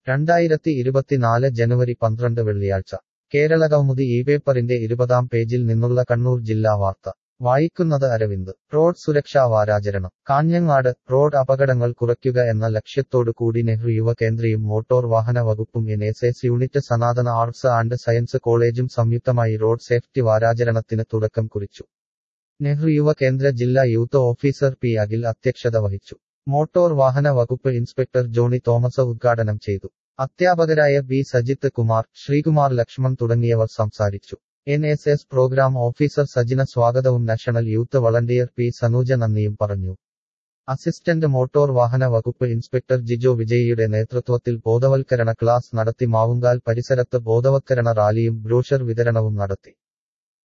രണ്ടായിരത്തി ഇരുപത്തിനാല് ജനുവരി പന്ത്രണ്ട് വെള്ളിയാഴ്ച കേരളകൗമുദി ഈ പേപ്പറിന്റെ ഇരുപതാം പേജിൽ നിന്നുള്ള കണ്ണൂർ ജില്ലാ വാർത്ത വായിക്കുന്നത് അരവിന്ദ് റോഡ് സുരക്ഷാ വാരാചരണം കാഞ്ഞങ്ങാട് റോഡ് അപകടങ്ങൾ കുറയ്ക്കുക എന്ന ലക്ഷ്യത്തോടു കൂടി നെഹ്റു യുവകേന്ദ്രയും മോട്ടോർ വാഹന വകുപ്പും N S S unit Sanathana arts and science കോളേജും സംയുക്തമായി റോഡ് സേഫ്റ്റി വാരാചരണത്തിന് തുടക്കം കുറിച്ചു നെഹ്റു യുവകേന്ദ്ര ജില്ലാ യൂത്ത് ഓഫീസർ പി അഖിൽ അധ്യക്ഷത വഹിച്ചു മോട്ടോർ വാഹന വകുപ്പ് ഇൻസ്പെക്ടർ ജോണി തോമസ് ഉദ്ഘാടനം ചെയ്തു അധ്യാപകരായ ബി സജിത്ത് കുമാർ ശ്രീകുമാർ ലക്ഷ്മൺ തുടങ്ങിയവർ സംസാരിച്ചു N S S programme officer Sajina സ്വാഗതവും national youth volunteer P Sanuja നന്ദിയും പറഞ്ഞു അസിസ്റ്റന്റ് മോട്ടോർ വാഹന വകുപ്പ് ഇൻസ്പെക്ടർ ജിജോ വിജയിയുടെ നേതൃത്വത്തിൽ ബോധവൽക്കരണ ക്ലാസ് നടത്തി മാവുങ്കാൽ പരിസരത്ത് ബോധവത്കരണ റാലിയും ബ്രോഷർ വിതരണവും നടത്തി